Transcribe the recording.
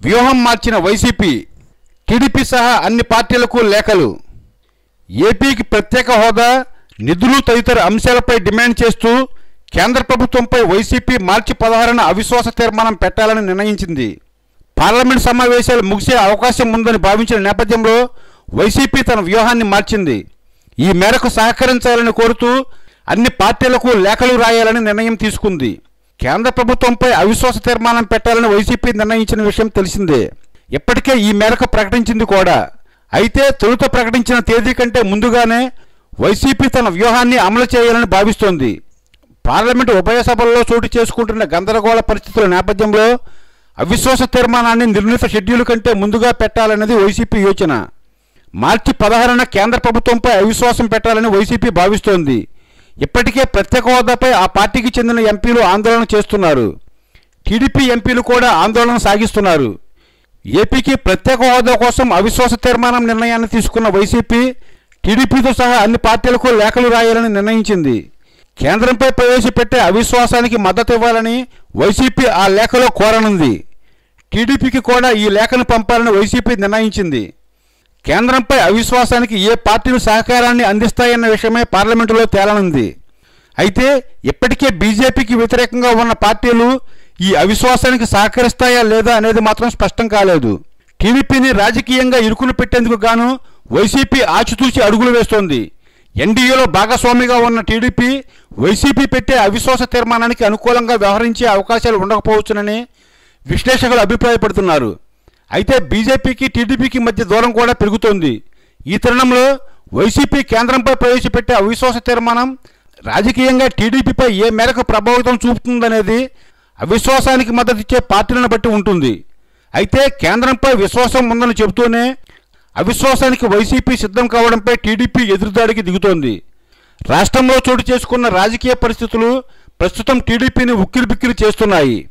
వ్యూహం మార్చిన YCP TDP సహా అన్ని పార్టీలకు లేఖలు ఏపీకి ప్రత్యేక హోదా నిధులు తదితర అంశాలపై డిమాండ్ చేస్తూ కేంద్ర ప్రభుత్వంపై వైసీపీ మార్చి పదహారున అవిశ్వాస తీర్మానం పెట్టాలని నిర్ణయించింది పార్లమెంట్ సమావేశాలు ముగిసే అవకాశం ఉందని భావించిన నేపథ్యంలో వైసీపీ తన వ్యూహాన్ని మార్చింది ఈ మేరకు సహకరించాలని కోరుతూ అన్ని పార్టీలకు లేఖలు రాయాలని నిర్ణయం తీసుకుంది కేంద్ర ప్రభుత్వంపై అవిశ్వాస తీర్మానం పెట్టాలని వైసీపీ నిర్ణయించిన విషయం తెలిసిందే ఇప్పటికే ఈ మేరకు ప్రకటించింది కూడా అయితే తొలుత ప్రకటించిన తేదీ కంటే ముందుగానే వైసీపీ తన వ్యూహాన్ని అమలు చేయాలని భావిస్తోంది పార్లమెంటు ఉభయ సభల్లో చోటు చేసుకుంటున్న గందరగోళ పరిస్థితుల నేపథ్యంలో అవిశ్వాస తీర్మానాన్ని నిర్ణీత షెడ్యూల్ కంటే ముందుగా పెట్టాలన్నది వైసీపీ యోచన మార్చి పదహారున కేంద్ర ప్రభుత్వంపై అవిశ్వాసం పెట్టాలని వైసీపీ భావిస్తోంది ఇప్పటికే ప్రత్యేక హోదాపై ఆ పార్టీకి చెందిన ఎంపీలు ఆందోళన చేస్తున్నారు టీడీపీ ఎంపీలు కూడా ఆందోళన సాగిస్తున్నారు ఏపీకి ప్రత్యేక హోదా కోసం అవిశ్వాస తీర్మానం నిర్ణయాన్ని తీసుకున్న వైసీపీ టీడీపీతో సహా అన్ని పార్టీలకు లేఖలు రాయాలని నిర్ణయించింది కేంద్రంపై ప్రవేశపెట్టే అవిశ్వాసానికి మద్దతు ఇవ్వాలని వైసీపీ ఆ లేఖలో కోరనుంది టీడీపీకి కూడా ఈ లేఖను పంపాలని వైసీపీ నిర్ణయించింది కేంద్రంపై అవిశ్వాసానికి ఏ పార్టీలు సహకారాన్ని అందిస్తాయన్న విషయమే పార్లమెంటులో తేలనుంది అయితే ఇప్పటికే బీజేపీకి వ్యతిరేకంగా ఉన్న పార్టీలు ఈ అవిశ్వాసానికి సహకరిస్తాయా లేదా అనేది మాత్రం స్పష్టం కాలేదు టీడీపీని రాజకీయంగా ఇరుకులు పెట్టేందుకు గాను వైసీపీ ఆచితూచి అడుగులు వేస్తోంది ఎన్డీఏలో భాగస్వామిగా ఉన్న టీడీపీ వైసీపీ పెట్టే అవిశ్వాస తీర్మానానికి అనుకూలంగా వ్యవహరించే అవకాశాలు ఉండకపోవచ్చునని విశ్లేషకులు అభిప్రాయపడుతున్నారు అయితే బీజేపీకి టీడీపీకి మధ్య దూరం కూడా పెరుగుతోంది ఈ తరుణంలో వైసీపీ కేంద్రంపై ప్రవేశపెట్టే అవిశ్వాస తీర్మానం రాజకీయంగా టీడీపీపై ఏ మేరకు ప్రభావితం చూపుతుందనేది అవిశ్వాసానికి మద్దతిచ్చే పార్టీలను బట్టి ఉంటుంది అయితే కేంద్రంపై విశ్వాసం ఉందని చెబుతూనే అవిశ్వాసానికి వైసీపీ సిద్ధం కావడంపై టీడీపీ ఎదురుదాడికి దిగుతోంది రాష్ట్రంలో చోటు చేసుకున్న రాజకీయ పరిస్థితులు ప్రస్తుతం టీడీపీని ఉక్కిరిబిక్కిరి చేస్తున్నాయి